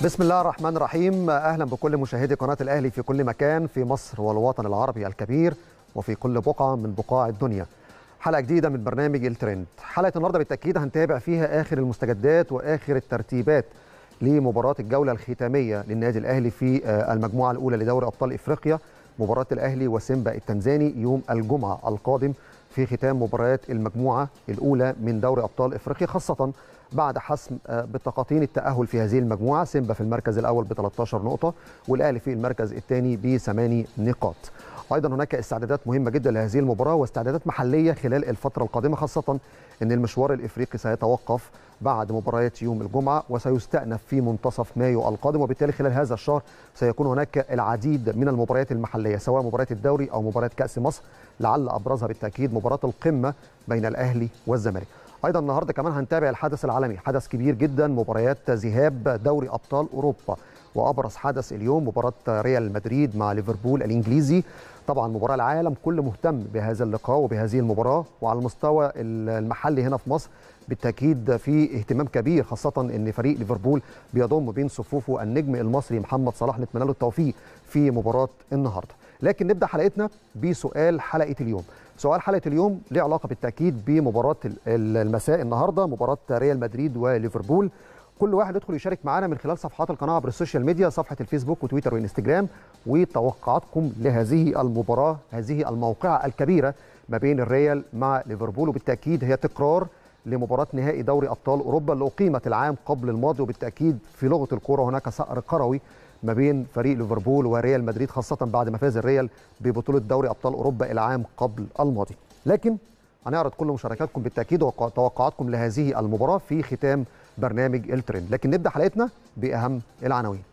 بسم الله الرحمن الرحيم اهلا بكل مشاهدي قناه الاهلي في كل مكان في مصر والوطن العربي الكبير وفي كل بقعه من بقاع الدنيا حلقه جديده من برنامج الترند حلقه النهارده بالتاكيد هنتابع فيها اخر المستجدات واخر الترتيبات لمباراه الجوله الختاميه للنادي الاهلي في المجموعه الاولى لدوري ابطال افريقيا مباراه الاهلي وسيمبا التنزاني يوم الجمعه القادم في ختام مباريات المجموعه الاولى من دوري ابطال افريقيا خاصه بعد حسم بطاقتين التأهل في هذه المجموعة سيمبا في المركز الأول ب 13 نقطة والأهلي في المركز الثاني بثماني نقاط أيضا هناك استعدادات مهمة جدا لهذه المباراة واستعدادات محلية خلال الفترة القادمة خاصة أن المشوار الإفريقي سيتوقف بعد مباريات يوم الجمعة وسيستأنف في منتصف مايو القادم وبالتالي خلال هذا الشهر سيكون هناك العديد من المباريات المحلية سواء مباريات الدوري أو مباريات كأس مصر لعل أبرزها بالتأكيد مباراة القمة بين الأهلي والزمالك ايضا النهارده كمان هنتابع الحدث العالمي حدث كبير جدا مباريات ذهاب دوري ابطال اوروبا وابرز حدث اليوم مباراه ريال مدريد مع ليفربول الانجليزي طبعا مباراه العالم كله مهتم بهذا اللقاء وبهذه المباراه وعلى المستوى المحلي هنا في مصر بالتاكيد في اهتمام كبير خاصه ان فريق ليفربول بيضم بين صفوفه النجم المصري محمد صلاح نتمنى له التوفيق في مباراه النهارده لكن نبدا حلقتنا بسؤال حلقه اليوم سؤال حلقه اليوم له علاقه بالتاكيد بمباراه المساء النهارده مباراه ريال مدريد وليفربول كل واحد يدخل يشارك معنا من خلال صفحات القناه عبر السوشيال ميديا صفحه الفيسبوك وتويتر وانستجرام وتوقعاتكم لهذه المباراه هذه الموقعه الكبيره ما بين الريال مع ليفربول وبالتاكيد هي تكرار لمباراه نهائي دوري ابطال اوروبا اللي اقيمت العام قبل الماضي وبالتاكيد في لغه الكوره هناك صقر كروي ما بين فريق ليفربول وريال مدريد خاصة بعد ما فاز الريال ببطولة دوري أبطال أوروبا العام قبل الماضي لكن هنعرض كل مشاركاتكم بالتأكيد وتوقعاتكم لهذه المباراة في ختام برنامج الترند لكن نبدأ حلقتنا بأهم العناوين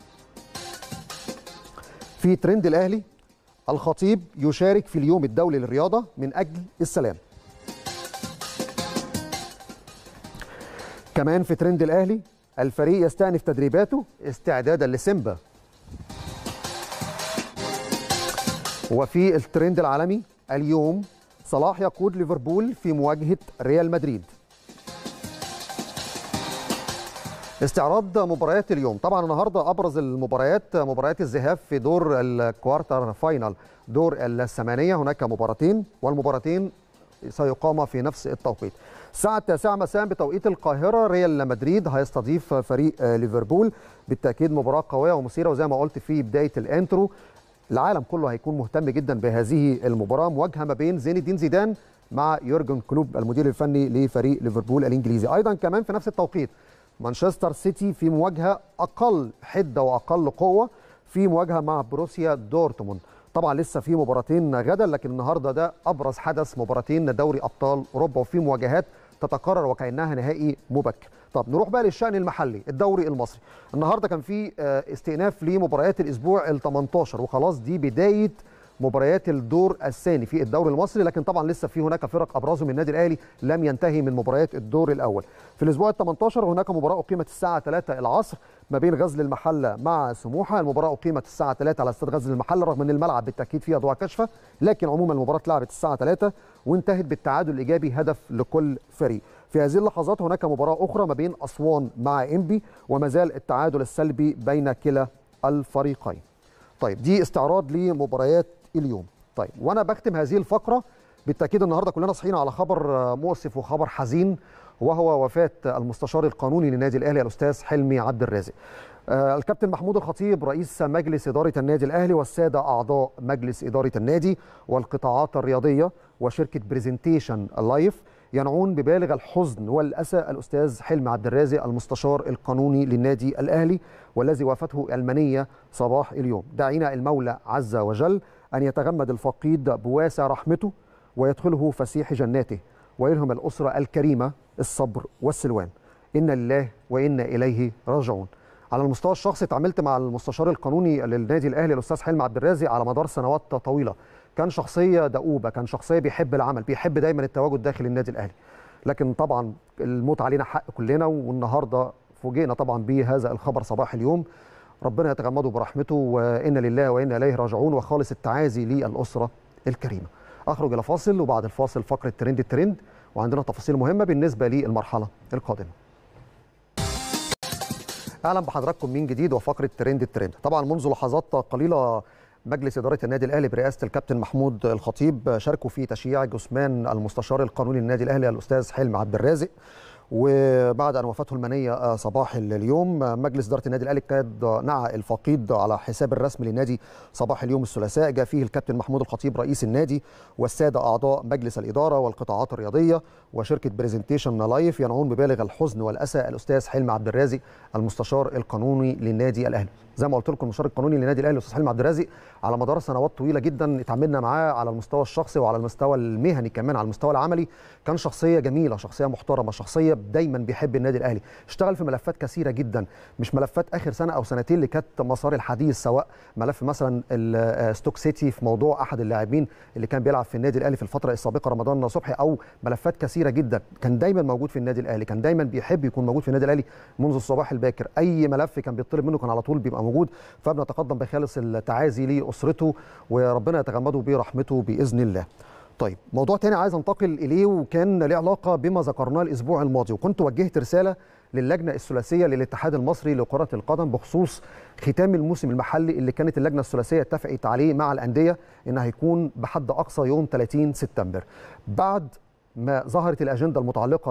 في ترند الأهلي الخطيب يشارك في اليوم الدولي للرياضة من أجل السلام كمان في ترند الأهلي الفريق يستأنف تدريباته استعدادا لسيمبا وفي الترند العالمي اليوم صلاح يقود ليفربول في مواجهة ريال مدريد استعراض مباريات اليوم طبعا النهارده ابرز المباريات مباريات الذهاب في دور الكوارتر فاينل دور الثمانيه هناك مباراتين والمباراتين سيقام في نفس التوقيت الساعة التاسعة مساء بتوقيت القاهرة ريال مدريد هيستضيف فريق ليفربول بالتأكيد مباراة قوية ومثيرة وزي ما قلت في بداية الانترو العالم كله هيكون مهتم جدا بهذه المباراة مواجهة ما بين زين الدين زيدان مع يورجن كلوب المدير الفني لفريق ليفربول الإنجليزي أيضا كمان في نفس التوقيت مانشستر سيتي في مواجهة أقل حدة وأقل قوة في مواجهة مع بروسيا دورتموند طبعا لسه في مباراتين غدا لكن النهارده ده ابرز حدث مباراتين دوري ابطال اوروبا وفي مواجهات تتكرر وكانها نهائي مبكر طب نروح بقى للشان المحلي الدوري المصري النهارده كان في استئناف لمباريات الاسبوع ال 18 وخلاص دي بدايه مباريات الدور الثاني في الدوري المصري لكن طبعا لسه في هناك فرق ابرزهم النادي الاهلي لم ينتهي من مباريات الدور الاول في الاسبوع ال 18 هناك مباراه اقيمت الساعه 3 العصر ما بين غزل المحله مع سموحه المباراه اقيمت الساعه 3 على استاد غزل المحله رغم ان الملعب بالتاكيد فيه اضواء كاشفه لكن عموما المباراه اتلعبت الساعه 3 وانتهت بالتعادل الايجابي هدف لكل فريق في هذه اللحظات هناك مباراه اخرى ما بين اسوان مع انبي وما زال التعادل السلبي بين كلا الفريقين طيب دي استعراض لمباريات اليوم طيب وانا بختم هذه الفقره بالتاكيد النهارده كلنا صحينا على خبر مؤسف وخبر حزين وهو وفاه المستشار القانوني للنادي الاهلي الاستاذ حلمي عبد الرازق الكابتن محمود الخطيب رئيس مجلس إدارة النادي الأهلي والسادة أعضاء مجلس إدارة النادي والقطاعات الرياضية وشركة بريزنتيشن لايف ينعون ببالغ الحزن والأسى الأستاذ حلمي عبد الرازق المستشار القانوني للنادي الأهلي والذي وافته المنية صباح اليوم دعينا المولى عز وجل أن يتغمد الفقيد بواسع رحمته ويدخله فسيح جناته ويلهم الأسرة الكريمة الصبر والسلوان إن لله وإنا إليه راجعون على المستوى الشخصي اتعاملت مع المستشار القانوني للنادي الاهلي الاستاذ حلمي عبد الرازق على مدار سنوات طويله كان شخصيه دؤوبه كان شخصيه بيحب العمل بيحب دايما التواجد داخل النادي الاهلي لكن طبعا الموت علينا حق كلنا والنهارده فوجئنا طبعا بهذا الخبر صباح اليوم ربنا يتغمده برحمته وانا لله وانا اليه راجعون وخالص التعازي للاسره الكريمه اخرج الى فاصل وبعد الفاصل فقره ترند الترند وعندنا تفاصيل مهمه بالنسبه للمرحله القادمه اهلا بحضراتكم من جديد وفقره ترند الترند طبعا منذ لحظات قليله مجلس اداره النادي الاهلي برئاسه الكابتن محمود الخطيب شاركوا في تشييع جثمان المستشار القانوني للنادي الاهلي الاستاذ حلمي عبد الرازق وبعد ان وفاته المنيه صباح اليوم مجلس اداره النادي الاهلي كاد نعى الفقيد على حساب الرسمي للنادي صباح اليوم الثلاثاء جاء فيه الكابتن محمود الخطيب رئيس النادي والساده اعضاء مجلس الاداره والقطاعات الرياضيه وشركه بريزنتيشن لايف ينعون ببالغ الحزن والاسى الاستاذ حلمي عبد الرازق المستشار القانوني للنادي الاهلي زي ما قلت لكم المستشار القانوني للنادي الاهلي الاستاذ حلمي عبد الرازق على مدار سنوات طويله جدا اتعاملنا معاه على المستوى الشخصي وعلى المستوى المهني كمان على المستوى العملي كان شخصيه جميله شخصيه محترمه شخصيه دايما بيحب النادي الاهلي اشتغل في ملفات كثيره جدا مش ملفات اخر سنه او سنتين اللي كانت مسار الحديث سواء ملف مثلا ستوك سيتي في موضوع احد اللاعبين اللي كان بيلعب في النادي الاهلي في الفتره السابقه رمضان صبحي او ملفات كثيره جدا كان دايما موجود في النادي الاهلي كان دايما بيحب يكون موجود في النادي الاهلي منذ الصباح الباكر اي ملف كان بيطلب منه كان على طول بيبقى موجود فبنتقدم بخالص التعازي لاسرته وربنا يتغمده برحمته باذن الله طيب موضوع تاني عايز انتقل اليه وكان له علاقه بما ذكرناه الاسبوع الماضي وكنت وجهت رساله للجنه الثلاثيه للاتحاد المصري لكره القدم بخصوص ختام الموسم المحلي اللي كانت اللجنه الثلاثيه اتفقت عليه مع الانديه ان هيكون بحد اقصى يوم 30 سبتمبر بعد ما ظهرت الاجنده المتعلقه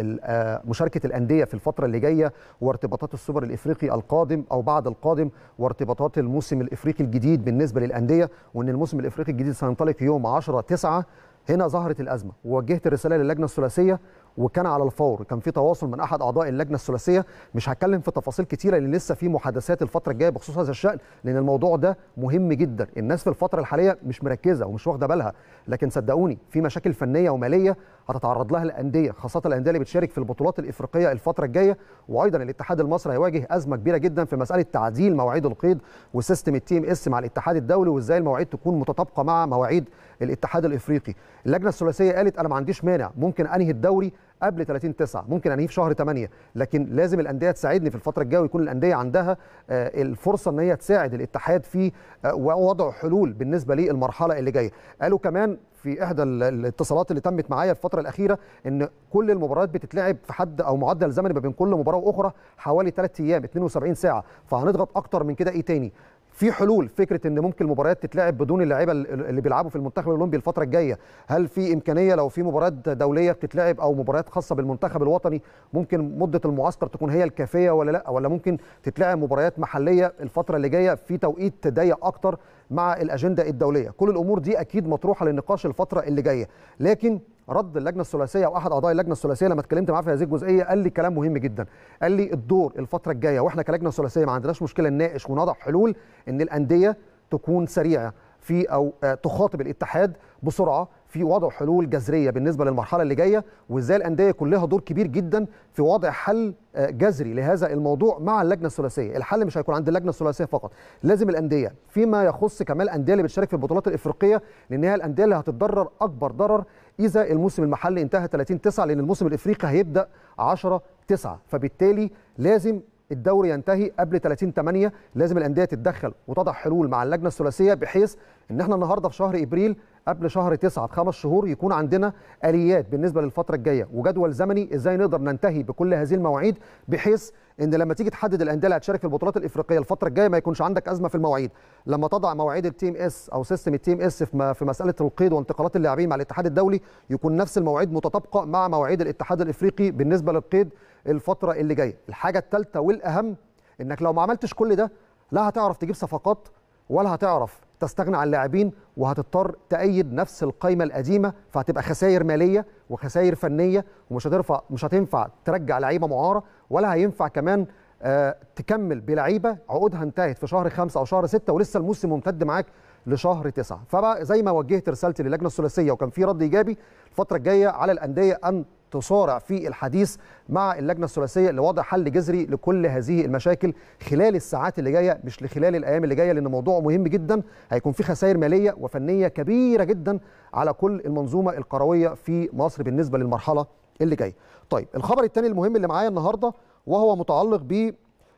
بمشاركه الانديه في الفتره اللي جايه وارتباطات السوبر الافريقي القادم او بعد القادم وارتباطات الموسم الافريقي الجديد بالنسبه للانديه وان الموسم الافريقي الجديد سينطلق يوم 10 9 هنا ظهرت الازمه ووجهت الرساله للجنه الثلاثيه وكان على الفور كان في تواصل من احد اعضاء اللجنه الثلاثيه مش هتكلم في تفاصيل كتيره لان لسه في محادثات الفتره الجايه بخصوص هذا الشان لان الموضوع ده مهم جدا الناس في الفتره الحاليه مش مركزه ومش واخده بالها لكن صدقوني في مشاكل فنيه وماليه هتتعرض لها الانديه خاصه الانديه اللي بتشارك في البطولات الافريقيه الفتره الجايه وايضا الاتحاد المصري هيواجه ازمه كبيره جدا في مساله تعديل مواعيد القيد وسيستم التي ام اس مع الاتحاد الدولي وازاي المواعيد تكون متطابقه مع مواعيد الاتحاد الافريقي اللجنه الثلاثيه قالت انا ما عنديش مانع ممكن انهي الدوري قبل 30 9 ممكن انهيه في شهر 8 لكن لازم الانديه تساعدني في الفتره الجايه ويكون الانديه عندها الفرصه ان هي تساعد الاتحاد في وضع حلول بالنسبه للمرحله اللي جايه قالوا كمان في احدى الاتصالات اللي تمت معايا الفتره الاخيره ان كل المباريات بتتلعب في حد او معدل زمني ما بين كل مباراه واخرى حوالي 3 ايام 72 ساعه فهنضغط اكتر من كده ايه تاني في حلول فكره ان ممكن المباريات تتلعب بدون اللعيبه اللي بيلعبوا في المنتخب الاولمبي الفتره الجايه هل في امكانيه لو في مباريات دوليه بتتلعب او مباريات خاصه بالمنتخب الوطني ممكن مده المعسكر تكون هي الكافيه ولا لا ولا ممكن تتلعب مباريات محليه الفتره اللي جايه في توقيت ضيق اكتر مع الاجنده الدوليه كل الامور دي اكيد مطروحه للنقاش الفتره اللي جايه لكن رد اللجنه الثلاثيه او احد اعضاء اللجنه الثلاثيه لما اتكلمت معاه في هذه الجزئيه قال لي كلام مهم جدا قال لي الدور الفتره الجايه واحنا كلجنه ثلاثيه ما عندناش مشكله نناقش ونضع حلول ان الانديه تكون سريعه في او تخاطب الاتحاد بسرعه في وضع حلول جذريه بالنسبه للمرحله اللي جايه وازاي الانديه يكون لها دور كبير جدا في وضع حل جذري لهذا الموضوع مع اللجنه الثلاثيه، الحل مش هيكون عند اللجنه الثلاثيه فقط، لازم الانديه فيما يخص كمان الانديه اللي بتشارك في البطولات الافريقيه لان هي الانديه اللي هتتضرر اكبر ضرر اذا الموسم المحلي انتهى 30 9 لان الموسم الافريقي هيبدا 10 9 فبالتالي لازم الدوري ينتهي قبل 30 8 لازم الانديه تتدخل وتضع حلول مع اللجنه الثلاثيه بحيث ان احنا النهارده في شهر ابريل قبل شهر 9 بخمس شهور يكون عندنا اليات بالنسبه للفتره الجايه وجدول زمني ازاي نقدر ننتهي بكل هذه المواعيد بحيث ان لما تيجي تحدد الانديه اللي هتشارك في البطولات الافريقيه الفتره الجايه ما يكونش عندك ازمه في المواعيد لما تضع مواعيد التيم اس او سيستم التيم اس في مساله القيد وانتقالات اللاعبين مع الاتحاد الدولي يكون نفس المواعيد متطابقه مع مواعيد الاتحاد الافريقي بالنسبه للقيد الفتره اللي جايه الحاجه الثالثه والاهم انك لو ما عملتش كل ده لا هتعرف تجيب صفقات ولا هتعرف تستغنى عن اللاعبين وهتضطر تأيد نفس القائمة القديمة فهتبقى خسائر مالية وخسائر فنية ومش هترفع مش هتنفع ترجع لعيبة معارة ولا هينفع كمان آه تكمل بلعيبة عقودها انتهت في شهر خمسة أو شهر ستة ولسه الموسم ممتد معاك لشهر تسعة فبقى زي ما وجهت رسالتي للجنة الثلاثية وكان في رد إيجابي الفترة الجاية على الأندية أن تصارع في الحديث مع اللجنه الثلاثيه لوضع حل جذري لكل هذه المشاكل خلال الساعات اللي جايه مش لخلال الايام اللي جايه لان موضوع مهم جدا هيكون في خسائر ماليه وفنيه كبيره جدا على كل المنظومه القرويه في مصر بالنسبه للمرحله اللي جايه. طيب الخبر الثاني المهم اللي معايا النهارده وهو متعلق ب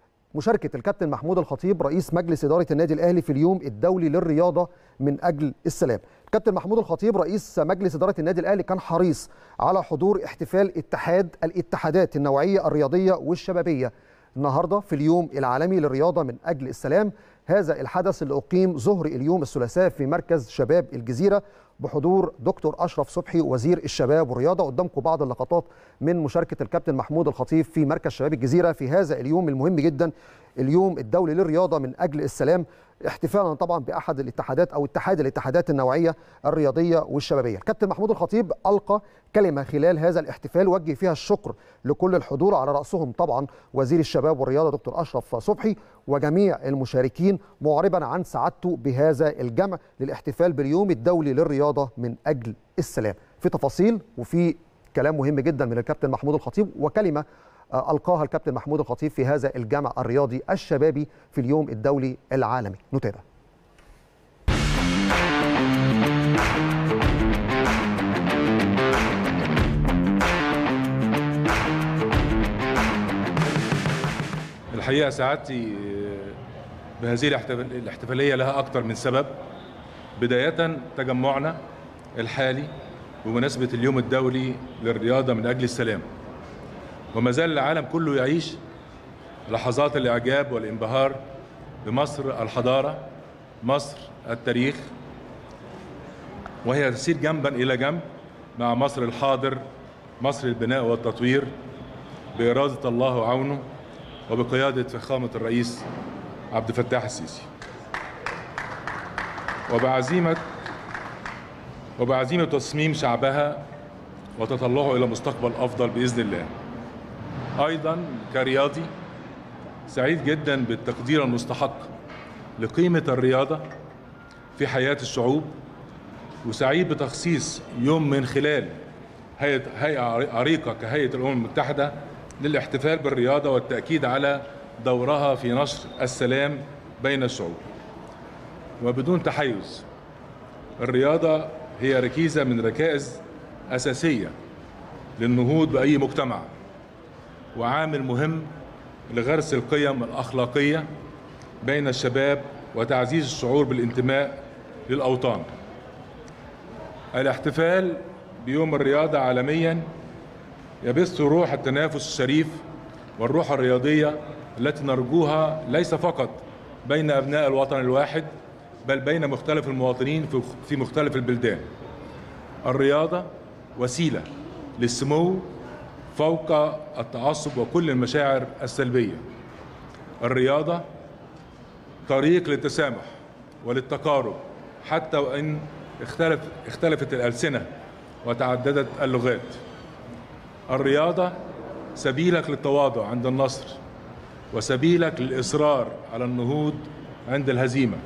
مشاركة الكابتن محمود الخطيب رئيس مجلس إدارة النادي الأهلي في اليوم الدولي للرياضة من أجل السلام الكابتن محمود الخطيب رئيس مجلس إدارة النادي الأهلي كان حريص على حضور احتفال اتحاد الاتحادات النوعية الرياضية والشبابية النهارده في اليوم العالمي للرياضه من اجل السلام هذا الحدث اللي اقيم ظهر اليوم الثلاثاء في مركز شباب الجزيره بحضور دكتور اشرف صبحي وزير الشباب والرياضه قدامكم بعض اللقطات من مشاركه الكابتن محمود الخطيب في مركز شباب الجزيره في هذا اليوم المهم جدا اليوم الدولي للرياضه من اجل السلام احتفالا طبعا باحد الاتحادات او اتحاد الاتحادات النوعيه الرياضيه والشبابيه. الكابتن محمود الخطيب القى كلمه خلال هذا الاحتفال وجه فيها الشكر لكل الحضور على راسهم طبعا وزير الشباب والرياضه دكتور اشرف صبحي وجميع المشاركين معربا عن سعادته بهذا الجمع للاحتفال باليوم الدولي للرياضه من اجل السلام. في تفاصيل وفي كلام مهم جدا من الكابتن محمود الخطيب وكلمه ألقاها الكابتن محمود الخطيب في هذا الجمع الرياضي الشبابي في اليوم الدولي العالمي نتابع الحقيقة سعادتي بهذه الاحتفالية لها أكثر من سبب بداية تجمعنا الحالي بمناسبة اليوم الدولي للرياضة من أجل السلام وما زال العالم كله يعيش لحظات الإعجاب والانبهار بمصر الحضارة مصر التاريخ وهي تسير جنبا إلى جنب مع مصر الحاضر مصر البناء والتطوير بإرادة الله وعونه وبقيادة فخامة الرئيس عبد الفتاح السيسي وبعزيمة وبعزيمة تصميم شعبها وتطلعه إلى مستقبل أفضل بإذن الله ايضا كرياضي سعيد جدا بالتقدير المستحق لقيمه الرياضه في حياه الشعوب وسعيد بتخصيص يوم من خلال هيئه هيئه عريقه كهيئه الامم المتحده للاحتفال بالرياضه والتاكيد على دورها في نشر السلام بين الشعوب وبدون تحيز الرياضه هي ركيزه من ركائز اساسيه للنهوض باي مجتمع وعامل مهم لغرس القيم الأخلاقية بين الشباب وتعزيز الشعور بالانتماء للأوطان الاحتفال بيوم الرياضة عالميا يبث روح التنافس الشريف والروح الرياضية التي نرجوها ليس فقط بين أبناء الوطن الواحد بل بين مختلف المواطنين في مختلف البلدان الرياضة وسيلة للسمو فوق التعصب وكل المشاعر السلبية الرياضة طريق للتسامح وللتقارب حتى وإن اختلف اختلفت الألسنة وتعددت اللغات الرياضة سبيلك للتواضع عند النصر وسبيلك للإصرار على النهوض عند الهزيمة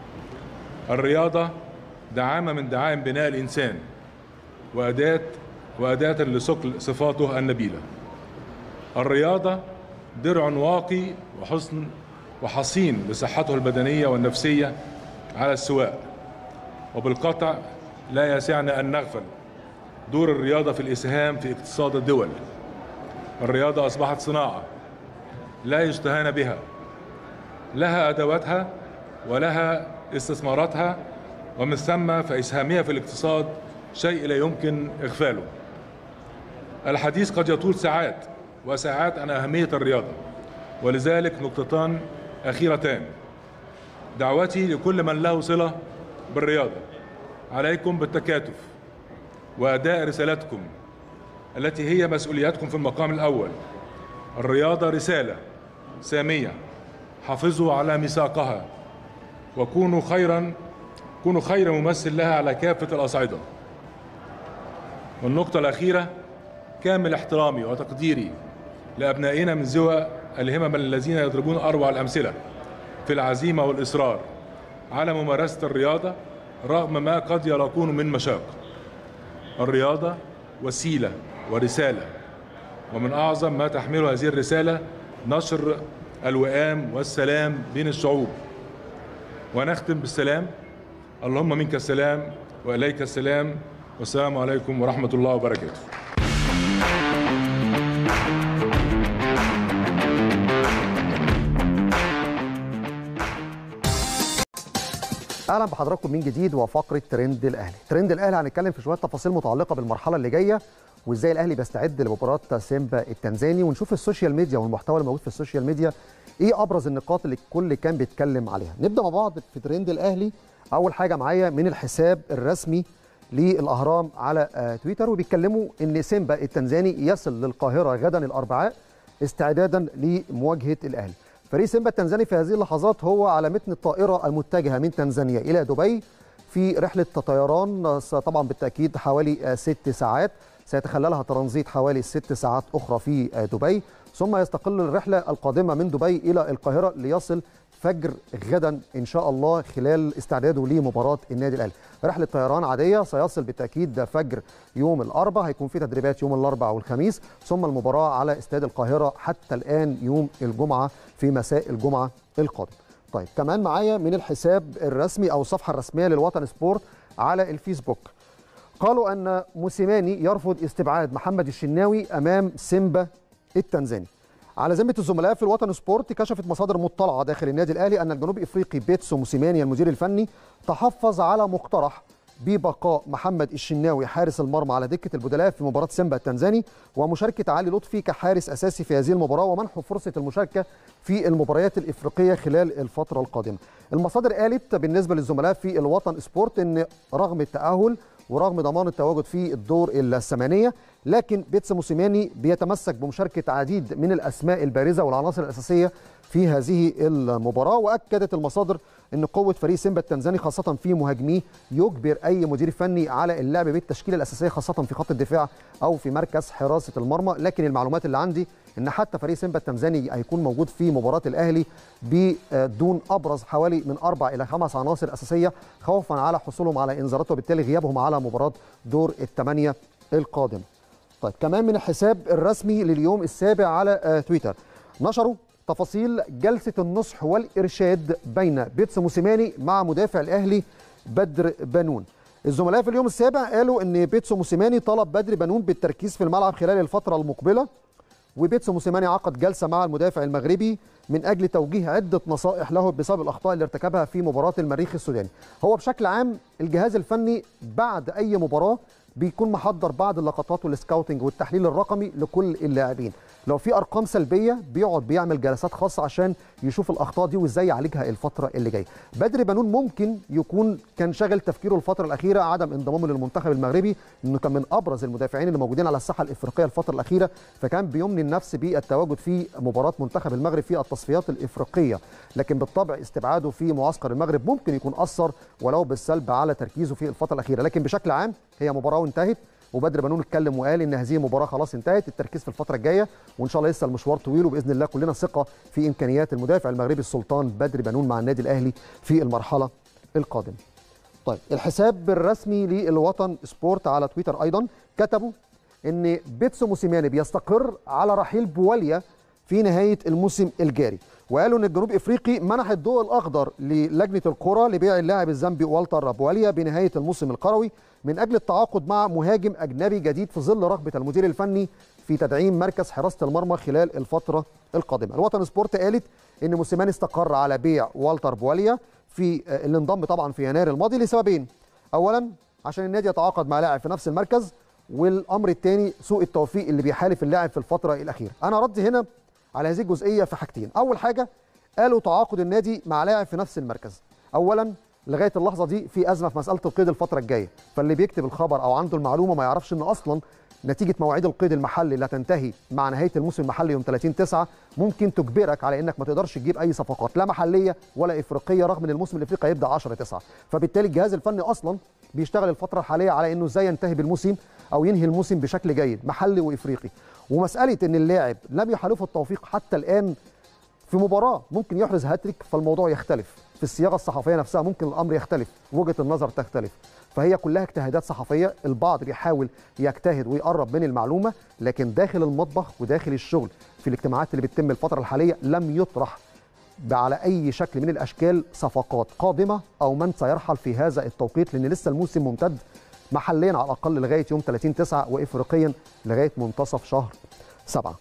الرياضة دعامة من دعائم بناء الإنسان وأداة وأداة لصقل صفاته النبيلة الرياضة درع واقي وحسن وحصين لصحته البدنية والنفسية على السواء وبالقطع لا يسعنا أن نغفل دور الرياضة في الإسهام في اقتصاد الدول الرياضة أصبحت صناعة لا يستهان بها لها أدواتها ولها استثماراتها ومن ثم فإسهامها في الاقتصاد شيء لا يمكن إغفاله الحديث قد يطول ساعات وساعات عن أهمية الرياضة ولذلك نقطتان أخيرتان دعوتي لكل من له صلة بالرياضة عليكم بالتكاتف وأداء رسالتكم التي هي مسؤولياتكم في المقام الأول الرياضة رسالة سامية حافظوا على ميثاقها وكونوا خيرا كونوا خير ممثل لها على كافة الأصعدة والنقطة الأخيرة كامل احترامي وتقديري لأبنائنا من ذوى الهمم الذين يضربون أروع الأمثلة في العزيمة والإصرار على ممارسة الرياضة رغم ما قد يلاقون من مشاق الرياضة وسيلة ورسالة ومن أعظم ما تحمله هذه الرسالة نشر الوئام والسلام بين الشعوب ونختم بالسلام اللهم منك السلام وإليك السلام والسلام عليكم ورحمة الله وبركاته اهلا بحضراتكم من جديد وفقره ترند الاهلي ترند الاهلي هنتكلم في شويه تفاصيل متعلقه بالمرحله اللي جايه وازاي الاهلي بيستعد لمباراه سيمبا التنزاني ونشوف السوشيال ميديا والمحتوى اللي موجود في السوشيال ميديا ايه ابرز النقاط اللي الكل كان بيتكلم عليها نبدا مع بعض في ترند الاهلي اول حاجه معايا من الحساب الرسمي للاهرام على آه، تويتر وبيتكلموا ان سيمبا التنزاني يصل للقاهره غدا الاربعاء استعدادا لمواجهه الاهلي فريق سيمبا التنزاني في هذه اللحظات هو على متن الطائره المتجهه من تنزانيا الى دبي في رحله طيران آه، طبعا بالتاكيد حوالي آه، ست ساعات سيتخللها ترانزيت حوالي ست ساعات اخرى في آه، دبي ثم يستقل الرحله القادمه من دبي الى القاهره ليصل فجر غدا ان شاء الله خلال استعداده لمباراه النادي الاهلي رحله طيران عاديه سيصل بالتاكيد فجر يوم الاربعاء هيكون في تدريبات يوم الاربعاء والخميس ثم المباراه على استاد القاهره حتى الان يوم الجمعه في مساء الجمعه القادم طيب كمان معايا من الحساب الرسمي او الصفحه الرسميه للوطن سبورت على الفيسبوك قالوا ان موسيماني يرفض استبعاد محمد الشناوي امام سيمبا التنزاني على ذمه الزملاء في الوطن سبورت كشفت مصادر مطلعه داخل النادي الاهلي ان الجنوب افريقي بيتسو موسيماني المدير الفني تحفظ على مقترح ببقاء محمد الشناوي حارس المرمى على دكه البدلاء في مباراه سيمبا التنزاني ومشاركه علي لطفي كحارس اساسي في هذه المباراه ومنحه فرصه المشاركه في المباريات الافريقيه خلال الفتره القادمه. المصادر قالت بالنسبه للزملاء في الوطن سبورت ان رغم التاهل ورغم ضمان التواجد في الدور الثمانيه لكن بيتس موسيماني بيتمسك بمشاركه عديد من الاسماء البارزه والعناصر الاساسيه في هذه المباراه واكدت المصادر ان قوه فريق سيمبا التنزاني خاصه في مهاجميه يجبر اي مدير فني على اللعب بالتشكيله الاساسيه خاصه في خط الدفاع او في مركز حراسه المرمى لكن المعلومات اللي عندي ان حتى فريق سيمبا التنزاني هيكون موجود في مباراه الاهلي بدون ابرز حوالي من اربع الى خمس عناصر اساسيه خوفا على حصولهم على انذارات وبالتالي غيابهم على مباراه دور الثمانيه القادم. طيب كمان من الحساب الرسمي لليوم السابع على آه، تويتر نشروا تفاصيل جلسه النصح والارشاد بين بيتس موسيماني مع مدافع الاهلي بدر بنون. الزملاء في اليوم السابع قالوا ان بيتسو موسيماني طلب بدر بنون بالتركيز في الملعب خلال الفتره المقبله وبيتسو موسيماني عقد جلسه مع المدافع المغربي من اجل توجيه عده نصائح له بسبب الاخطاء اللي ارتكبها في مباراه المريخ السوداني. هو بشكل عام الجهاز الفني بعد اي مباراه بيكون محضر بعض اللقطات والسكاوتنج والتحليل الرقمي لكل اللاعبين. لو في ارقام سلبيه بيقعد بيعمل جلسات خاصه عشان يشوف الاخطاء دي وازاي يعالجها الفتره اللي جايه. بدر بنون ممكن يكون كان شاغل تفكيره الفتره الاخيره عدم انضمامه للمنتخب المغربي انه كان من ابرز المدافعين اللي موجودين على الساحه الافريقيه الفتره الاخيره فكان بيمني النفس بالتواجد في مباراه منتخب المغرب في التصفيات الافريقيه لكن بالطبع استبعاده في معسكر المغرب ممكن يكون اثر ولو بالسلب على تركيزه في الفتره الاخيره لكن بشكل عام هي مباراه وانتهت وبدر بنون اتكلم وقال ان هذه المباراه خلاص انتهت التركيز في الفتره الجايه وان شاء الله لسه المشوار طويل وباذن الله كلنا ثقه في امكانيات المدافع المغربي السلطان بدر بنون مع النادي الاهلي في المرحله القادمه. طيب الحساب الرسمي للوطن سبورت على تويتر ايضا كتبوا ان بيتسو موسيماني بيستقر على رحيل بواليا في نهايه الموسم الجاري وقالوا ان الجنوب افريقي منح الضوء الاخضر للجنه الكره لبيع اللاعب الزامبي والتر بواليا بنهايه الموسم القروي من اجل التعاقد مع مهاجم اجنبي جديد في ظل رغبه المدير الفني في تدعيم مركز حراسه المرمى خلال الفتره القادمه. الوطن سبورت قالت ان موسيماني استقر على بيع والتر بواليا في آه، اللي انضم طبعا في يناير الماضي لسببين. اولا عشان النادي يتعاقد مع لاعب في نفس المركز والامر الثاني سوء التوفيق اللي بيحالف اللاعب في الفتره الاخيره. انا ردي هنا على هذه الجزئيه في حاجتين، اول حاجه قالوا تعاقد النادي مع لاعب في نفس المركز. اولا لغايه اللحظه دي في ازمه في مساله القيد الفتره الجايه فاللي بيكتب الخبر او عنده المعلومه ما يعرفش ان اصلا نتيجه مواعيد القيد المحلي اللي هتنتهي مع نهايه الموسم المحلي يوم 30 9 ممكن تجبرك على انك ما تقدرش تجيب اي صفقات لا محليه ولا افريقيه رغم ان الموسم الافريقي هيبدا 10 9 فبالتالي الجهاز الفني اصلا بيشتغل الفتره الحاليه على انه ازاي ينتهي بالموسم او ينهي الموسم بشكل جيد محلي وافريقي ومساله ان اللاعب لم يحالفه التوفيق حتى الان في مباراه ممكن يحرز هاتريك فالموضوع يختلف في الصياغه الصحفيه نفسها ممكن الامر يختلف وجهه النظر تختلف فهي كلها اجتهادات صحفيه البعض بيحاول يجتهد ويقرب من المعلومه لكن داخل المطبخ وداخل الشغل في الاجتماعات اللي بتتم الفتره الحاليه لم يطرح على اي شكل من الاشكال صفقات قادمه او من سيرحل في هذا التوقيت لان لسه الموسم ممتد محليا على الاقل لغايه يوم 30 9 وافريقيا لغايه منتصف شهر 7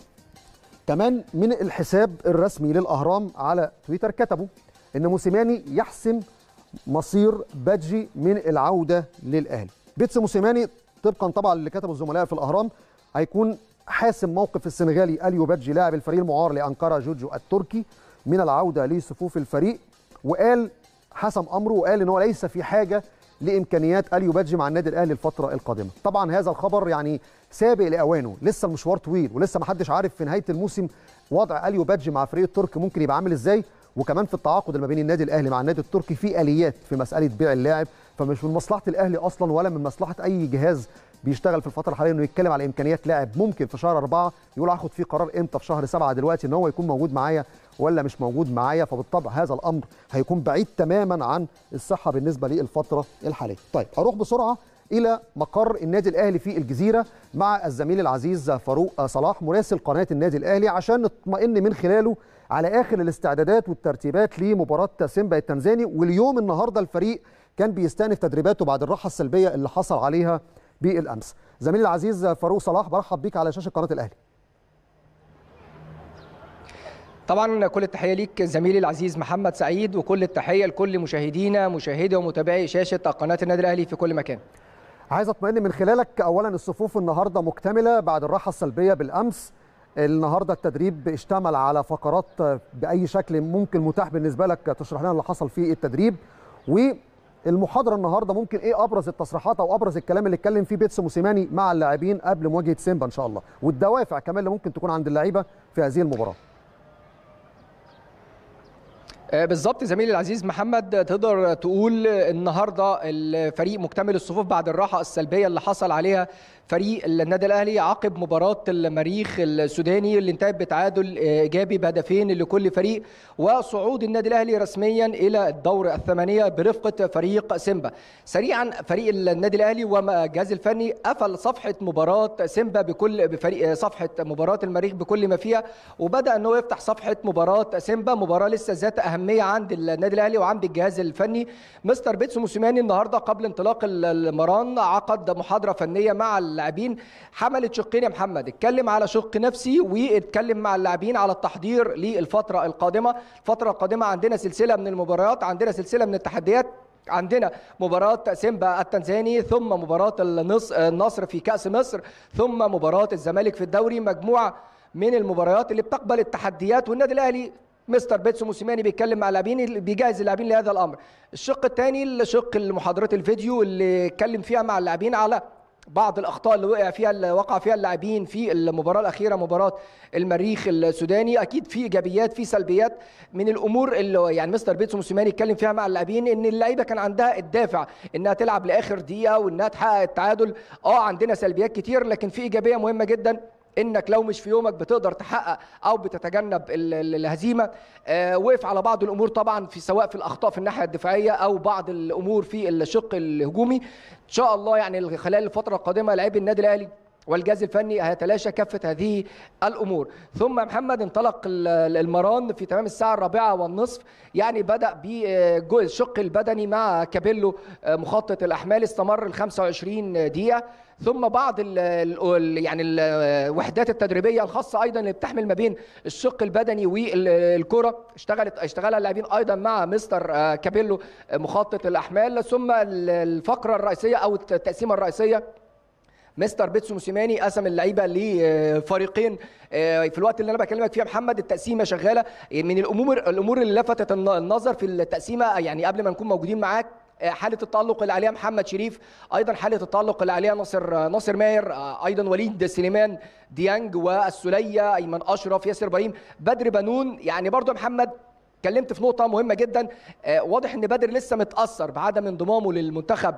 كمان من الحساب الرسمي للاهرام على تويتر كتبوا ان موسيماني يحسم مصير بادجي من العوده للاهلي بيتس موسيماني طبقا طبعا اللي كتبه الزملاء في الاهرام هيكون حاسم موقف السنغالي اليو بادجي لاعب الفريق المعار لانقره جوجو التركي من العوده لصفوف الفريق وقال حسم امره وقال ان هو ليس في حاجه لامكانيات اليو بادجي مع النادي الاهلي الفتره القادمه طبعا هذا الخبر يعني سابق لاوانه لسه المشوار طويل ولسه ما حدش عارف في نهايه الموسم وضع اليو بادجي مع فريق الترك ممكن يبقى عامل ازاي وكمان في التعاقد اللي ما بين النادي الاهلي مع النادي التركي في اليات في مساله بيع اللاعب فمش من مصلحه الاهلي اصلا ولا من مصلحه اي جهاز بيشتغل في الفتره الحاليه انه يتكلم على امكانيات لاعب ممكن في شهر أربعة يقول هاخد فيه قرار امتى في شهر سبعة دلوقتي ان هو يكون موجود معايا ولا مش موجود معايا فبالطبع هذا الامر هيكون بعيد تماما عن الصحه بالنسبه للفتره الحاليه. طيب اروح بسرعه الى مقر النادي الاهلي في الجزيره مع الزميل العزيز فاروق صلاح مراسل قناه النادي الاهلي عشان نطمئن من خلاله على اخر الاستعدادات والترتيبات لمباراه سيمبا التنزاني واليوم النهارده الفريق كان بيستأنف تدريباته بعد الراحه السلبيه اللي حصل عليها بالامس. زميلي العزيز فاروق صلاح برحب بيك على شاشه قناه الاهلي. طبعا كل التحيه ليك زميلي العزيز محمد سعيد وكل التحيه لكل مشاهدينا مشاهدي ومتابعي شاشه قناه النادي الاهلي في كل مكان. عايز اطمئن من خلالك اولا الصفوف النهارده مكتمله بعد الراحه السلبيه بالامس النهارده التدريب اشتمل على فقرات باي شكل ممكن متاح بالنسبه لك تشرح لنا اللي حصل في التدريب والمحاضره النهارده ممكن ايه ابرز التصريحات او ابرز الكلام اللي اتكلم فيه بيتس موسيماني مع اللاعبين قبل مواجهه سيمبا ان شاء الله والدوافع كمان اللي ممكن تكون عند اللعيبه في هذه المباراه بالظبط زميلي العزيز محمد تقدر تقول النهارده الفريق مكتمل الصفوف بعد الراحه السلبيه اللي حصل عليها فريق النادي الاهلي عقب مباراه المريخ السوداني اللي انتهت بتعادل ايجابي بهدفين لكل فريق وصعود النادي الاهلي رسميا الى الدور الثمانيه برفقه فريق سيمبا. سريعا فريق النادي الاهلي والجهاز الفني قفل صفحه مباراه سيمبا بكل بفريق صفحه مباراه المريخ بكل ما فيها وبدا انه يفتح صفحه مباراه سيمبا مباراه لسه ذات اهميه عند النادي الاهلي وعند الجهاز الفني. مستر بيتسو موسيماني النهارده قبل انطلاق المران عقد محاضره فنيه مع اللاعبين حملت شقين يا محمد اتكلم على شق نفسي واتكلم مع اللاعبين على التحضير للفتره القادمه الفتره القادمه عندنا سلسله من المباريات عندنا سلسله من التحديات عندنا مباراة سيمبا التنزاني ثم مباراة النصر في كأس مصر ثم مباراة الزمالك في الدوري مجموعة من المباريات اللي بتقبل التحديات والنادي الأهلي مستر بيتسو موسيماني بيتكلم مع اللاعبين بيجهز اللاعبين لهذا الامر الشق الثاني الشق المحاضرات الفيديو اللي اتكلم فيها مع اللاعبين على بعض الاخطاء اللي وقع فيها اللي وقع فيها اللاعبين في المباراه الاخيره مباراه المريخ السوداني اكيد في ايجابيات في سلبيات من الامور اللي يعني مستر بيتسو موسيماني اتكلم فيها مع اللاعبين ان اللعيبه كان عندها الدافع انها تلعب لاخر دقيقه وانها تحقق التعادل اه عندنا سلبيات كتير لكن في ايجابيه مهمه جدا انك لو مش في يومك بتقدر تحقق او بتتجنب الهزيمه آه وقف على بعض الامور طبعا في سواء في الاخطاء في الناحيه الدفاعيه او بعض الامور في الشق الهجومي ان شاء الله يعني خلال الفتره القادمه لاعبي النادي الاهلي والجهاز الفني هيتلاشى كافه هذه الامور ثم محمد انطلق المران في تمام الساعه الرابعه والنصف يعني بدا بالشق البدني مع كابيلو مخطط الاحمال استمر ال 25 دقيقه ثم بعض ال ال يعني الوحدات التدريبيه الخاصه ايضا اللي بتحمل ما بين الشق البدني والكره اشتغلت اشتغلها اللاعبين ايضا مع مستر كابيلو مخطط الاحمال ثم الفقره الرئيسيه او التقسيمه الرئيسيه مستر بيتسو موسيماني قسم اللعيبه لفريقين في الوقت اللي انا بكلمك فيه يا محمد التقسيمه شغاله من الامور الامور اللي لفتت النظر في التقسيمه يعني قبل ما نكون موجودين معاك حاله التالق اللي عليها محمد شريف ايضا حاله التالق اللي عليها ناصر ناصر ماهر ايضا وليد سليمان ديانج والسليه ايمن اشرف ياسر ابراهيم بدر بنون يعني برضو محمد اتكلمت في نقطة مهمة جدا واضح ان بدر لسه متأثر بعدم انضمامه للمنتخب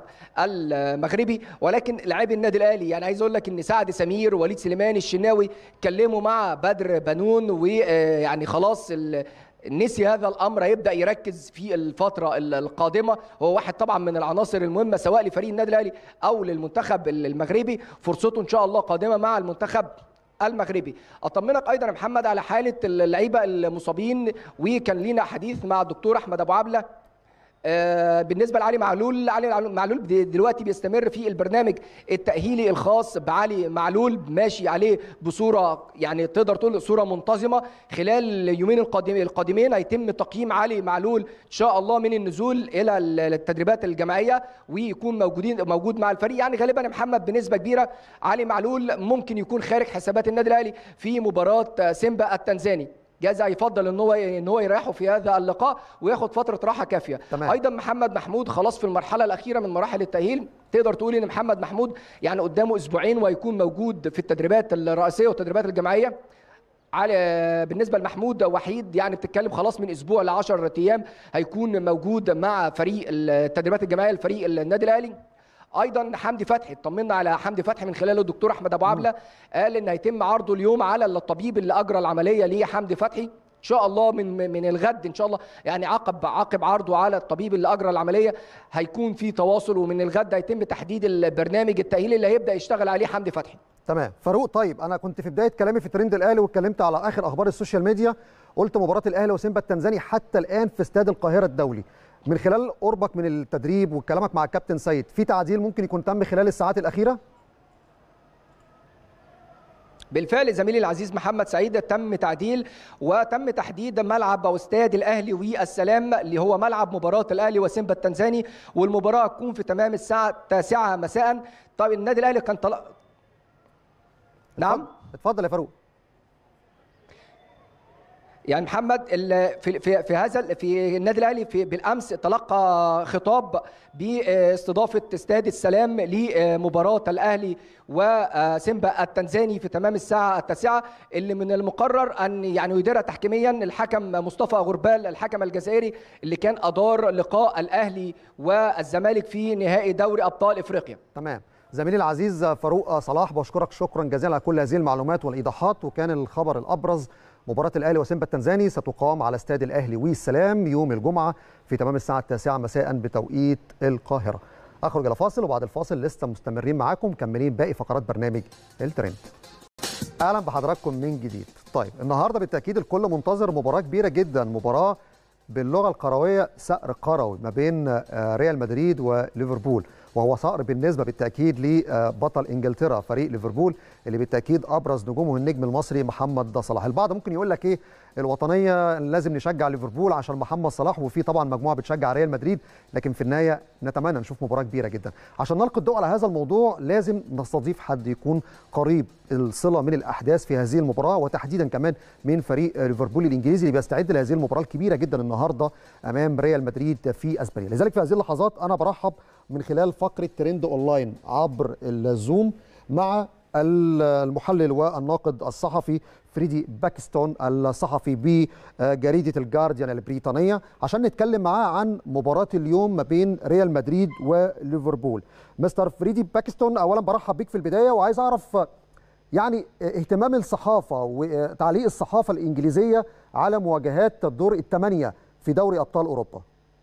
المغربي ولكن لاعبي النادي الاهلي يعني عايز اقول لك ان سعد سمير وليد سليمان الشناوي اتكلموا مع بدر بنون ويعني خلاص نسي هذا الامر هيبدا يركز في الفتره القادمه هو واحد طبعا من العناصر المهمه سواء لفريق النادي الاهلي او للمنتخب المغربي فرصته ان شاء الله قادمه مع المنتخب المغربي اطمنك ايضا يا محمد على حاله اللعيبه المصابين وكان لينا حديث مع الدكتور احمد ابو عبله آه، بالنسبه لعلي معلول علي معلول دلوقتي بيستمر في البرنامج التاهيلي الخاص بعلي معلول ماشي عليه بصوره يعني تقدر تقول صوره منتظمه خلال اليومين القادم القادمين هيتم تقييم علي معلول ان شاء الله من النزول الى التدريبات الجماعيه ويكون موجودين موجود مع الفريق يعني غالبا يا محمد بنسبه كبيره علي معلول ممكن يكون خارج حسابات النادي الاهلي في مباراه سيمبا التنزاني جاز يفضل ان هو ان هو يريحه في هذا اللقاء وياخد فتره راحه كافيه تمام. ايضا محمد محمود خلاص في المرحله الاخيره من مراحل التاهيل تقدر تقول ان محمد محمود يعني قدامه اسبوعين ويكون موجود في التدريبات الرئيسيه والتدريبات الجماعيه على بالنسبه لمحمود وحيد يعني بتتكلم خلاص من اسبوع ل 10 ايام هيكون موجود مع فريق التدريبات الجماعيه لفريق النادي الاهلي ايضا حمدي فتحي اطمنا على حمدي فتحي من خلال الدكتور احمد ابو عبله قال ان هيتم عرضه اليوم على الطبيب اللي اجرى العمليه لحمدي فتحي ان شاء الله من من الغد ان شاء الله يعني عقب عقب عرضه على الطبيب اللي اجرى العمليه هيكون في تواصل ومن الغد هيتم تحديد البرنامج التاهيلي اللي هيبدا يشتغل عليه حمدي فتحي تمام فاروق طيب انا كنت في بدايه كلامي في ترند الاهلي واتكلمت على اخر اخبار السوشيال ميديا قلت مباراه الاهلي وسيمبا التنزاني حتى الان في استاد القاهره الدولي من خلال قربك من التدريب وكلامك مع الكابتن سيد في تعديل ممكن يكون تم خلال الساعات الاخيره بالفعل زميلي العزيز محمد سعيد تم تعديل وتم تحديد ملعب او استاد الاهلي والسلام اللي هو ملعب مباراه الاهلي وسيمبا التنزاني والمباراه تكون في تمام الساعه التاسعة مساء طيب النادي الاهلي كان طلع نعم اتفضل يا فاروق يعني محمد في في في هذا في النادي الاهلي في بالامس تلقى خطاب باستضافه استاد السلام لمباراه الاهلي وسيمبا التنزاني في تمام الساعه التاسعه اللي من المقرر ان يعني يديرها تحكيميا الحكم مصطفى غربال الحكم الجزائري اللي كان ادار لقاء الاهلي والزمالك في نهائي دوري ابطال افريقيا تمام زميلي العزيز فاروق صلاح بشكرك شكرا جزيلا على كل هذه المعلومات والايضاحات وكان الخبر الابرز مباراة الأهلي وسيمبا التنزاني ستقام على استاد الأهلي والسلام يوم الجمعة في تمام الساعة التاسعة مساء بتوقيت القاهرة. أخرج إلى فاصل وبعد الفاصل لسه مستمرين معاكم مكملين باقي فقرات برنامج الترند. أهلا بحضراتكم من جديد. طيب النهارده بالتأكيد الكل منتظر مباراة كبيرة جدا مباراة باللغة القروية صقر قروي ما بين ريال مدريد وليفربول. وهو صقر بالنسبه بالتاكيد لبطل انجلترا فريق ليفربول اللي بالتاكيد ابرز نجومه النجم المصري محمد صلاح البعض ممكن يقول لك ايه الوطنيه لازم نشجع ليفربول عشان محمد صلاح وفي طبعا مجموعه بتشجع ريال مدريد لكن في النهايه نتمنى نشوف مباراه كبيره جدا عشان نلقي الضوء على هذا الموضوع لازم نستضيف حد يكون قريب الصله من الاحداث في هذه المباراه وتحديدا كمان من فريق ليفربول الانجليزي اللي بيستعد لهذه المباراه الكبيره جدا النهارده امام ريال مدريد في اسبانيا لذلك في هذه اللحظات انا برحب من خلال فقره ترند اونلاين عبر الزوم مع المحلل والناقد الصحفي فريدي باكستون الصحفي بجريده الجارديان البريطانيه عشان نتكلم معاه عن مباراه اليوم ما بين ريال مدريد وليفربول. مستر فريدي باكستون اولا برحب بيك في البدايه وعايز اعرف يعني اهتمام الصحافه وتعليق الصحافه الانجليزيه على مواجهات الدور الثمانيه في دوري ابطال اوروبا.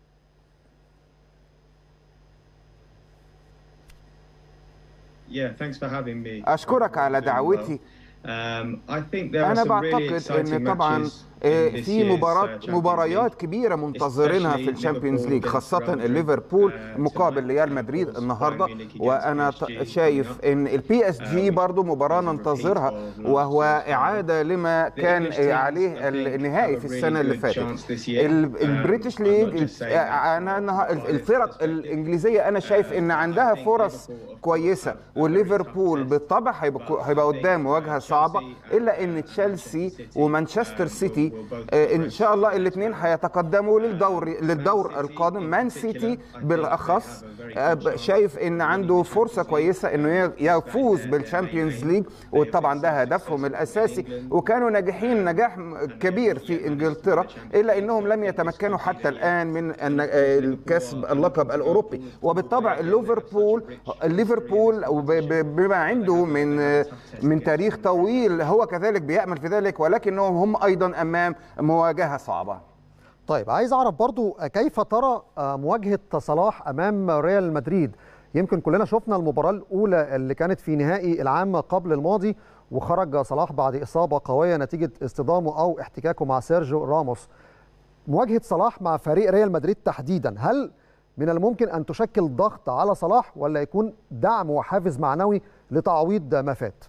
أشكرك على دعوتي أنا بعتقد أن طبعا في مباراة مباريات كبيرة منتظرينها في الشامبيونز ليج خاصة الليفربول مقابل ريال مدريد النهارده وأنا شايف أن البي اس جي برضه مباراة ننتظرها وهو إعادة لما كان عليه النهائي في السنة اللي فاتت البريتش ليج أنا الفرق الإنجليزية أنا شايف أن عندها فرص كويسة والليفربول بالطبع هيبقى قدام مواجهة صعبة إلا أن تشيلسي ومانشستر سيتي ان شاء الله الاثنين هيتقدموا للدور للدور القادم مان سيتي بالاخص شايف ان عنده فرصه كويسه انه يفوز بالشامبيونز ليج وطبعا ده هدفهم الاساسي وكانوا ناجحين نجاح كبير في انجلترا الا انهم لم يتمكنوا حتى الان من الكسب اللقب الاوروبي وبالطبع ليفربول ليفربول بما عنده من من تاريخ طويل هو كذلك بيامل في ذلك ولكنهم هم ايضا امام امام مواجهه صعبه طيب عايز اعرف برضو كيف ترى مواجهه صلاح امام ريال مدريد يمكن كلنا شفنا المباراه الاولى اللي كانت في نهائي العام قبل الماضي وخرج صلاح بعد اصابه قويه نتيجه اصطدامه او احتكاكه مع سيرجيو راموس مواجهه صلاح مع فريق ريال مدريد تحديدا هل من الممكن ان تشكل ضغط على صلاح ولا يكون دعم وحافز معنوي لتعويض ما فات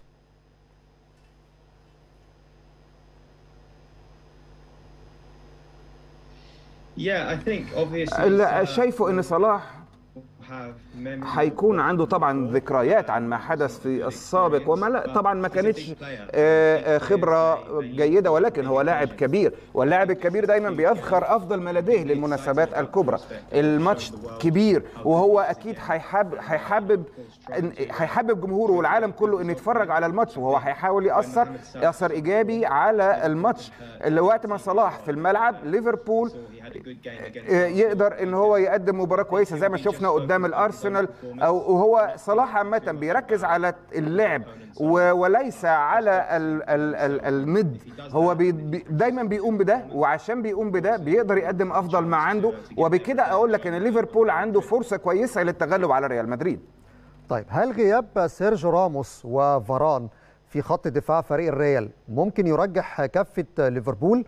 لا شايفه ان صلاح هيكون عنده طبعا ذكريات عن ما حدث في السابق وما لا طبعا ما كانتش خبره جيده ولكن هو لاعب كبير واللاعب الكبير دايما بيذكر افضل ما لديه للمناسبات الكبرى الماتش كبير وهو اكيد هيحب هيحبب هيحبب جمهوره والعالم كله انه يتفرج على الماتش وهو هيحاول ياثر ياثر ايجابي على الماتش اللي وقت ما صلاح في الملعب ليفربول يقدر ان هو يقدم مباراه كويسه زي ما شفنا قدام الارسنال او وهو صلاح عامه بيركز على اللعب وليس على ال ال ال الند هو بي دايما بيقوم بده وعشان بيقوم بده بيقدر يقدم افضل ما عنده وبكده اقول لك ان ليفربول عنده فرصه كويسه للتغلب على ريال مدريد طيب هل غياب سيرجيو راموس وفاران في خط دفاع فريق الريال ممكن يرجح كفه ليفربول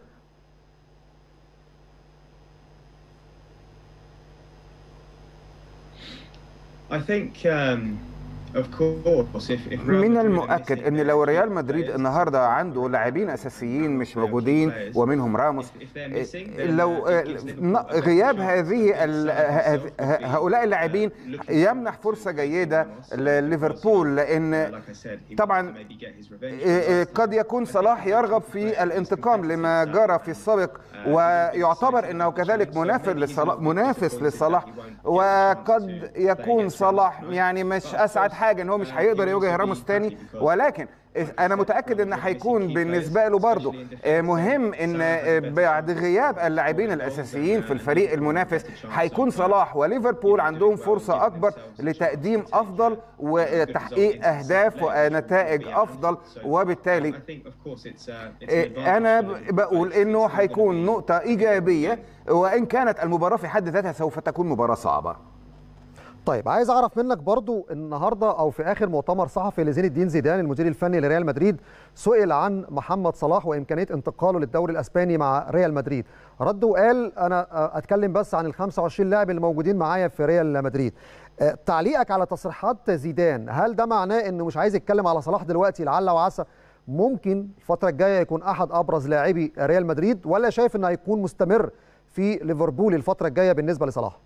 I think um, of course if, if من المؤكد ان لو ريال مدريد النهارده عنده لاعبين اساسيين مش موجودين ومنهم راموس لو غياب هذه هؤلاء اللاعبين يمنح فرصه جيده لليفربول لان طبعا قد يكون صلاح يرغب في الانتقام لما جرى في السابق ويعتبر انه كذلك منافس لصلاح منافس لصلاح وقد يكون صلاح يعني مش اسعد حاجه ان هو مش هيقدر يواجه راموس تاني ولكن انا متاكد ان هيكون بالنسبه له برضه مهم ان بعد غياب اللاعبين الاساسيين في الفريق المنافس هيكون صلاح وليفربول عندهم فرصه اكبر لتقديم افضل وتحقيق اهداف ونتائج افضل وبالتالي انا بقول انه هيكون نقطه ايجابيه وان كانت المباراه في حد ذاتها سوف تكون مباراه صعبه طيب عايز اعرف منك برضو النهارده او في اخر مؤتمر صحفي لزين الدين زيدان المدير الفني لريال مدريد سئل عن محمد صلاح وامكانيه انتقاله للدوري الاسباني مع ريال مدريد رد وقال انا اتكلم بس عن ال 25 لاعب اللي موجودين معايا في ريال مدريد تعليقك على تصريحات زيدان هل ده معناه انه مش عايز يتكلم على صلاح دلوقتي لعل وعسى ممكن الفتره الجايه يكون احد ابرز لاعبي ريال مدريد ولا شايف انه هيكون مستمر في ليفربول الفتره الجايه بالنسبه لصلاح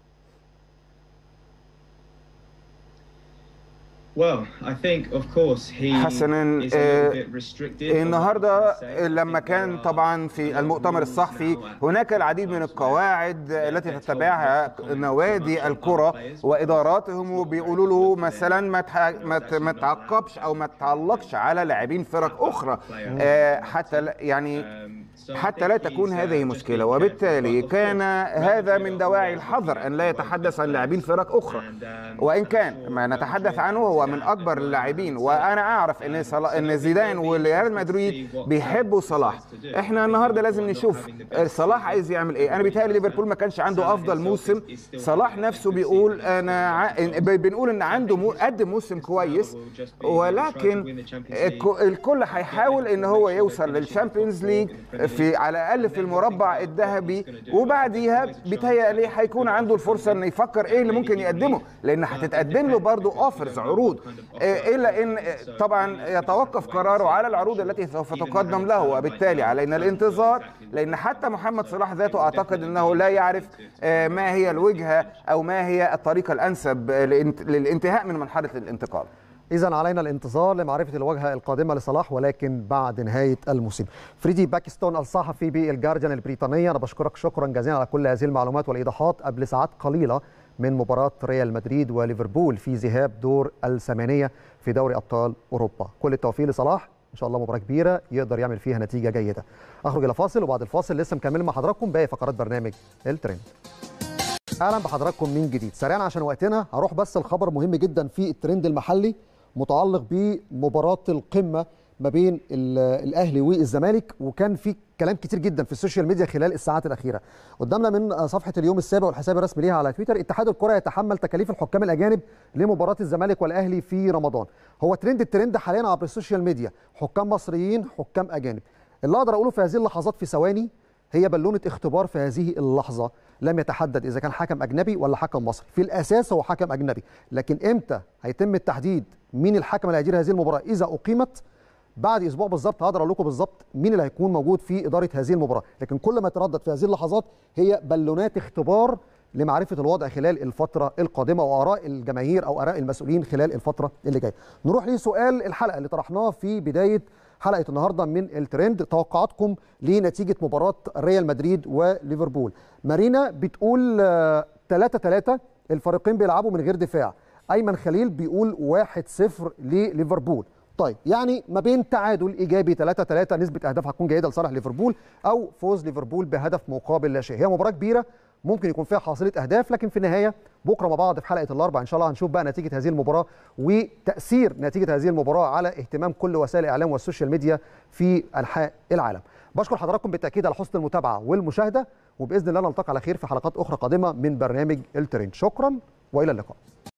حسنا النهارده لما كان طبعا في المؤتمر الصحفي هناك العديد من القواعد التي تتبعها نوادي الكره واداراتهم وبيقولوا له مثلا ما ما تعقبش او ما تعلقش على لاعبين فرق اخرى حتى يعني حتى لا تكون هذه مشكله وبالتالي كان هذا من دواعي الحذر ان لا يتحدث عن لاعبين فرق اخرى وان كان ما نتحدث عنه هو من اكبر اللاعبين وانا اعرف ان صلاح ان زيدان وريال مدريد بيحبوا صلاح احنا النهارده لازم نشوف صلاح عايز يعمل ايه انا بيتهيألي ليفربول ما كانش عنده افضل موسم صلاح نفسه بيقول انا ع... بنقول ان عنده مو... قدم موسم كويس ولكن الكل هيحاول ان هو يوصل للشامبيونز ليج في على الاقل في المربع الذهبي وبعديها بيتهيألي هيكون عنده الفرصه انه يفكر ايه اللي ممكن يقدمه لان هتتقدم له برضه اوفرز عروض الا ان طبعا يتوقف قراره على العروض التي سوف تقدم له وبالتالي علينا الانتظار لان حتى محمد صلاح ذاته اعتقد انه لا يعرف ما هي الوجهه او ما هي الطريقه الانسب للانتهاء من مرحله الانتقال إذا علينا الانتظار لمعرفة الواجهة القادمة لصلاح ولكن بعد نهاية الموسم. فريدي باكستون الصحفي بالجارديان البريطانية أنا بشكرك شكرا جزيلا على كل هذه المعلومات والإيضاحات قبل ساعات قليلة من مباراة ريال مدريد وليفربول في ذهاب دور الثمانية في دوري أبطال أوروبا. كل التوفيق لصلاح إن شاء الله مباراة كبيرة يقدر يعمل فيها نتيجة جيدة. أخرج إلى فاصل وبعد الفاصل لسه مكملين مع حضراتكم باقي فقرات برنامج الترند. اهلا بحضراتكم من جديد سريعا عشان وقتنا هروح بس الخبر مهم جدا في الترند المحلي متعلق بمباراه القمه ما بين الاهلي والزمالك وكان في كلام كتير جدا في السوشيال ميديا خلال الساعات الاخيره قدامنا من صفحه اليوم السابع والحساب الرسمي ليها على تويتر اتحاد الكره يتحمل تكاليف الحكام الاجانب لمباراه الزمالك والاهلي في رمضان هو ترند الترند حاليا عبر السوشيال ميديا حكام مصريين حكام اجانب اللي اقدر اقوله في هذه اللحظات في ثواني هي بالونه اختبار في هذه اللحظه لم يتحدد اذا كان حكم اجنبي ولا حكم مصري في الاساس هو حكم اجنبي لكن امتى هيتم التحديد مين الحكم اللي هيدير هذه المباراه اذا اقيمت بعد اسبوع بالظبط هقدر اقول لكم بالظبط مين اللي هيكون موجود في اداره هذه المباراه لكن كل ما يتردد في هذه اللحظات هي بالونات اختبار لمعرفه الوضع خلال الفتره القادمه واراء الجماهير او اراء المسؤولين خلال الفتره اللي جايه نروح لسؤال الحلقه اللي طرحناه في بدايه حلقه النهارده من الترند توقعاتكم لنتيجه مباراه ريال مدريد وليفربول مارينا بتقول 3 3 الفريقين بيلعبوا من غير دفاع ايمن خليل بيقول 1-0 لليفربول طيب يعني ما بين تعادل ايجابي 3 3 نسبه اهداف هتكون جيده لصالح ليفربول او فوز ليفربول بهدف مقابل لا شيء هي مباراه كبيره ممكن يكون فيها حاصله اهداف لكن في النهايه بكره مع بعض في حلقه الاربعاء ان شاء الله هنشوف بقى نتيجه هذه المباراه وتاثير نتيجه هذه المباراه على اهتمام كل وسائل الاعلام والسوشيال ميديا في انحاء العالم بشكر حضراتكم بالتاكيد على حسن المتابعه والمشاهده وباذن الله نلتقي على خير في حلقات اخرى قادمه من برنامج الترند شكرا والى اللقاء